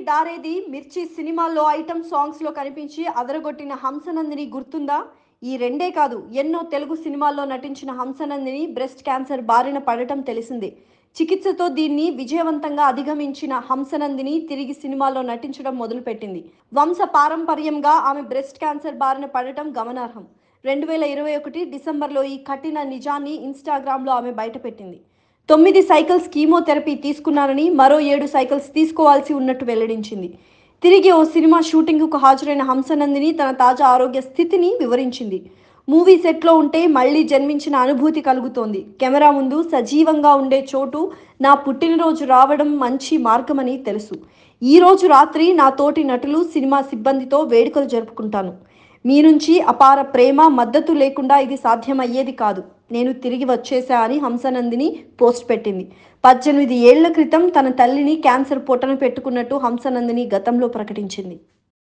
దారేది మిర్చి సినిమాల్లో ఐటమ్ సాంగ్స్లో కనిపించి అదరగొట్టిన హంసనందిని గుర్తుందా ఈ రెండే కాదు ఎన్నో తెలుగు సినిమాల్లో నటించిన హంసనందిని బ్రెస్ట్ క్యాన్సర్ బారిన పడటం తెలిసిందే చికిత్సతో దీన్ని విజయవంతంగా అధిగమించిన హంసనందిని తిరిగి సినిమాల్లో నటించడం మొదలుపెట్టింది వంశ పారంపర్యంగా ఆమె బ్రెస్ట్ క్యాన్సర్ బారిన పడటం గమనార్హం రెండు వేల ఇరవై ఒకటి డిసెంబర్లో ఈ కఠిన నిజాన్ని ఇన్స్టాగ్రామ్లో ఆమె బయటపెట్టింది తొమ్మిది సైకిల్స్ కీమోథెరపీ తీసుకున్నారని మరో ఏడు సైకిల్స్ తీసుకోవాల్సి ఉన్నట్టు వెల్లడించింది తిరిగి ఓ సినిమా షూటింగ్కు హాజరైన హంసనందిని తన తాజా ఆరోగ్య స్థితిని వివరించింది మూవీ సెట్లో ఉంటే మళ్ళీ జన్మించిన అనుభూతి కలుగుతోంది కెమెరా ముందు సజీవంగా ఉండే చోటు నా పుట్టినరోజు రావడం మంచి మార్గమని తెలుసు ఈ రోజు రాత్రి నా తోటి నటులు సినిమా సిబ్బందితో వేడుకలు జరుపుకుంటాను మీ నుంచి అపార ప్రేమ మద్దతు లేకుండా ఇది సాధ్యమయ్యేది కాదు నేను తిరిగి వచ్చేసా అని హంసనందిని పోస్ట్ పెట్టింది పద్దెనిమిది ఏళ్ల క్రితం తన తల్లిని క్యాన్సర్ పొట్టన పెట్టుకున్నట్టు హంసనందిని గతంలో ప్రకటించింది